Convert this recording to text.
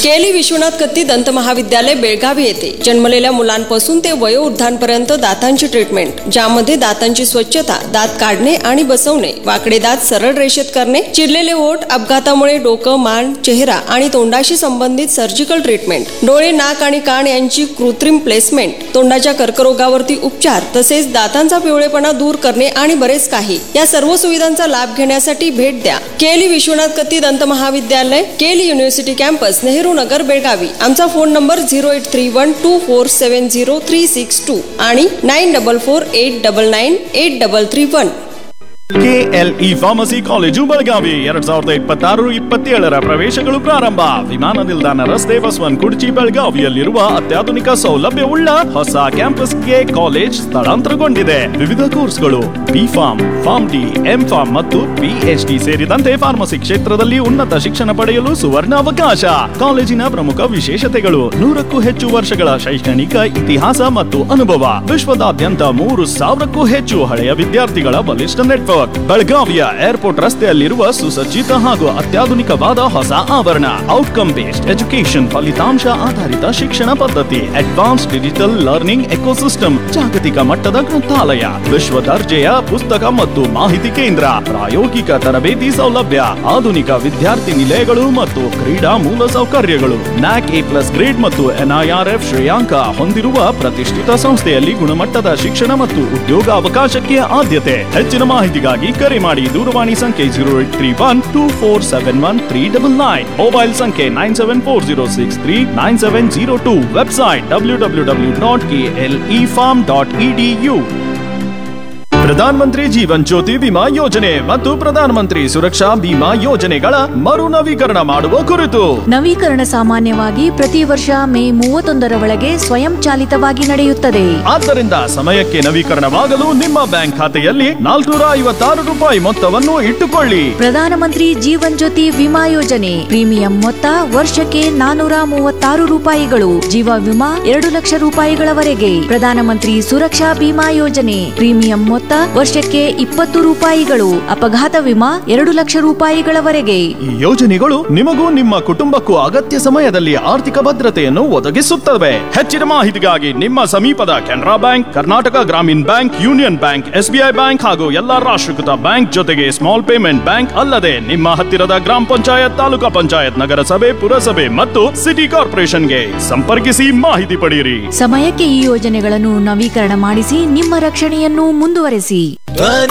केली विश्वनाथ कत्ती दंत महाविद्यालय बेळगावी येथे जन्मलेल्या मुलांपासून ते वयोवृद्धांपर्यंत दातांची ट्रीटमेंट ज्यामध्ये दातांची स्वच्छता दात काढणे आणि बसवणे वाकडे दात सरळ रेषेत करणे चिरलेले ओठ अपघातामुळे डोकं मान चेहरा आणि तोंडाशी संबंधित सर्जिकल ट्रीटमेंट डोळे नाक आणि कान यांची कृत्रिम प्लेसमेंट तोंडाच्या कर्करोगावरती उपचार तसेच दातांचा पिवळेपणा दूर करणे आणि बरेच काही या सर्व सुविधांचा लाभ घेण्यासाठी भेट द्या केली विश्वनाथ कत्ती दंत महाविद्यालय केली युनिव्हर्सिटी कॅम्पस नेहरू नगर बेळगावी आमचा phone number zero eight three one two four seven zero three six two आणि nine double four eight double nine eight double three one KLE pharmacy college Belagavi ಎರಡ್ ಸಾವಿರದ ಇಪ್ಪತ್ತಾರು ಇಪ್ಪತ್ತೇಳರ ಪ್ರವೇಶಗಳು ಪ್ರಾರಂಭ ವಿಮಾನ ನಿಲ್ದಾಣ ರಸ್ತೆ ಬಸವನ್ ಕುರ್ಚಿ ಬೆಳಗಾವಿಯಲ್ಲಿರುವ ಅತ್ಯಾಧುನಿಕ ಸೌಲಭ್ಯವುಳ್ಳ ಹೊಸ ಕ್ಯಾಂಪಸ್ಗೆ ಕಾಲೇಜ್ ಸ್ಥಳಾಂತರಗೊಂಡಿದೆ ವಿವಿಧ ಕೋರ್ಸ್ಗಳು B pharm pharm D M pharm ಮತ್ತು ಪಿಎಚ್ಡಿ ಸೇರಿದಂತೆ ಫಾರ್ಮಸಿ ಕ್ಷೇತ್ರದಲ್ಲಿ ಉನ್ನತ ಶಿಕ್ಷಣ ಪಡೆಯಲು ಸುವರ್ಣ ಅವಕಾಶ ಕಾಲೇಜಿನ ಪ್ರಮುಖ ವಿಶೇಷತೆಗಳು ನೂರಕ್ಕೂ ಹೆಚ್ಚು ವರ್ಷಗಳ ಶೈಕ್ಷಣಿಕ ಇತಿಹಾಸ ಮತ್ತು ಅನುಭವ ವಿಶ್ವದಾದ್ಯಂತ ಮೂರು ಸಾವಿರಕ್ಕೂ ಹೆಚ್ಚು ಹಳೆಯ ವಿದ್ಯಾರ್ಥಿಗಳ ಬಲಿಷ್ಠ ನೆಟ್ವರ್ಕ್ ಬೆಳಗಾವಿಯ ಏರ್ಪೋರ್ಟ್ ರಸ್ತೆಯಲ್ಲಿರುವ ಸುಸಜ್ಜಿತ ಹಾಗೂ ಅತ್ಯಾಧುನಿಕವಾದ ಹೊಸ ಆವರಣ ಔಟ್ಕಮ್ ಬೇಸ್ಡ್ ಎಜುಕೇಶನ್ ಫಲಿತಾಂಶ ಆಧಾರಿತ ಶಿಕ್ಷಣ ಪದ್ಧತಿ ಅಡ್ವಾನ್ಸ್ ಡಿಜಿಟಲ್ ಲರ್ನಿಂಗ್ ಎಕೋಸಿಸ್ಟಮ್ ಜಾಗತಿಕ ಮಟ್ಟದ ಗ್ರಂಥಾಲಯ ವಿಶ್ವ ದರ್ಜೆಯ ಪುಸ್ತಕ ಮತ್ತು ಮಾಹಿತಿ ಕೇಂದ್ರ ಪ್ರಾಯೋಗಿಕ ತರಬೇತಿ ಸೌಲಭ್ಯ ಆಧುನಿಕ ವಿದ್ಯಾರ್ಥಿ ನಿಲಯಗಳು ಮತ್ತು ಕ್ರೀಡಾ ಮೂಲ ಸೌಕರ್ಯಗಳು ನ್ಯಾಕ್ ಎ ಪ್ಲಸ್ ಗ್ರೇಡ್ ಮತ್ತು ಎನ್ಐಆರ್ಎಫ್ ಶ್ರೇಯಾಂಕ ಹೊಂದಿರುವ ಪ್ರತಿಷ್ಠಿತ ಸಂಸ್ಥೆಯಲ್ಲಿ ಗುಣಮಟ್ಟದ ಶಿಕ್ಷಣ ಮತ್ತು ಉದ್ಯೋಗಾವಕಾಶಕ್ಕೆ ಆದ್ಯತೆ ಹೆಚ್ಚಿನ ಮಾಹಿತಿಗಾಗಿ ಕರೆ ಮಾಡಿ ದೂರವಾಣಿ ಸಂಖ್ಯೆ zero eight three one two four seven one three double nine mobile ಸಂಖ್ಯೆ nine seven four zero six three nine seven zero two website W W W dot K L E pharm dot EDU Pradhan Mantri Jeevan ಜ್ಯೋತಿ ವಿಮಾ ಯೋಜನೆ ಮತ್ತು ಪ್ರಧಾನ ಮಂತ್ರಿ ಸುರಕ್ಷಾ ಬಿಮಾ ಯೋಜನೆಗಳ ಮರು ನವೀಕರಣ ಮಾಡುವ ಕುರಿತು ನವೀಕರಣ ಸಾಮಾನ್ಯವಾಗಿ ಪ್ರತಿ ವರ್ಷ ಮೇ ಮೂವತ್ತೊಂದರ ಒಳಗೆ ಸ್ವಯಂ ಚಾಲಿತವಾಗಿ ನಡೆಯುತ್ತದೆ ಆದ್ದರಿಂದ ಸಮಯಕ್ಕೆ ನವೀಕರಣವಾಗಲು ನಿಮ್ಮ ಬ್ಯಾಂಕ್ ಖಾತೆಯಲ್ಲಿ ನಾಲ್ಕುನೂರ ಐವತ್ತಾರು ರೂಪಾಯಿ ಮೊತ್ತವನ್ನು ಇಟ್ಟುಕೊಳ್ಳಿ ಪ್ರಧಾನಮಂತ್ರಿ ಜೀವನ್ ಜ್ಯೋತಿ ವಿಮಾ ಯೋಜನೆ ಪ್ರೀಮಿಯಂ ಮೊತ್ತ ವರ್ಷಕ್ಕೆ ನಾನೂರ ಮೂವತ್ತಾರು ರೂಪಾಯಿಗಳು ಜೀವ ವಿಮಾ ಎರಡು ಲಕ್ಷ ರೂಪಾಯಿಗಳವರೆಗೆ ಪ್ರಧಾನಮಂತ್ರಿ ಸುರಕ್ಷಾ ಬಿಮಾ ಯೋಜನೆ ಪ್ರೀಮಿಯಂ ಮೊತ್ತ ವರ್ಷಕ್ಕೆ ಇಪ್ಪತ್ತು ರೂಪಾಯಿಗಳು ಅಪಘಾತ ವಿಮಾ ಎರಡು ಲಕ್ಷ ರೂಪಾಯಿಗಳವರೆಗೆ ಈ ಯೋಜನೆಗಳು ನಿಮಗೂ ನಿಮ್ಮ ಕುಟುಂಬಕ್ಕೂ ಅಗತ್ಯ ಸಮಯದಲ್ಲಿ ಆರ್ಥಿಕ ಭದ್ರತೆಯನ್ನು ಒದಗಿಸುತ್ತವೆ ಹೆಚ್ಚಿನ ಮಾಹಿತಿಗಾಗಿ ನಿಮ್ಮ ಸಮೀಪದ Canara bank Karnataka Grameena bank union bank SBI bank ಹಾಗೂ ಎಲ್ಲಾ ರಾಷ್ಟ್ರೀಕೃತ ಬ್ಯಾಂಕ್ ಜೊತೆಗೆ ಸ್ಮಾಲ್ ಪೇಮೆಂಟ್ ಬ್ಯಾಂಕ್ ಅಲ್ಲದೆ ನಿಮ್ಮ ಹತ್ತಿರದ ಗ್ರಾಮ ಪಂಚಾಯತ್ ತಾಲೂಕಾ ಪಂಚಾಯತ್ ನಗರಸಭೆ ಪುರಸಭೆ ಮತ್ತು ಸಿಟಿ ಕಾರ್ಪೊರೇಷನ್ಗೆ ಸಂಪರ್ಕಿಸಿ ಮಾಹಿತಿ ಪಡೆಯಿರಿ ಸಮಯಕ್ಕೆ ಈ ಯೋಜನೆಗಳನ್ನು ನವೀಕರಣ ಮಾಡಿಸಿ ನಿಮ್ಮ ರಕ್ಷಣೆಯನ್ನು ಮುಂದುವರೆಸಿ ಧ್ವನಿ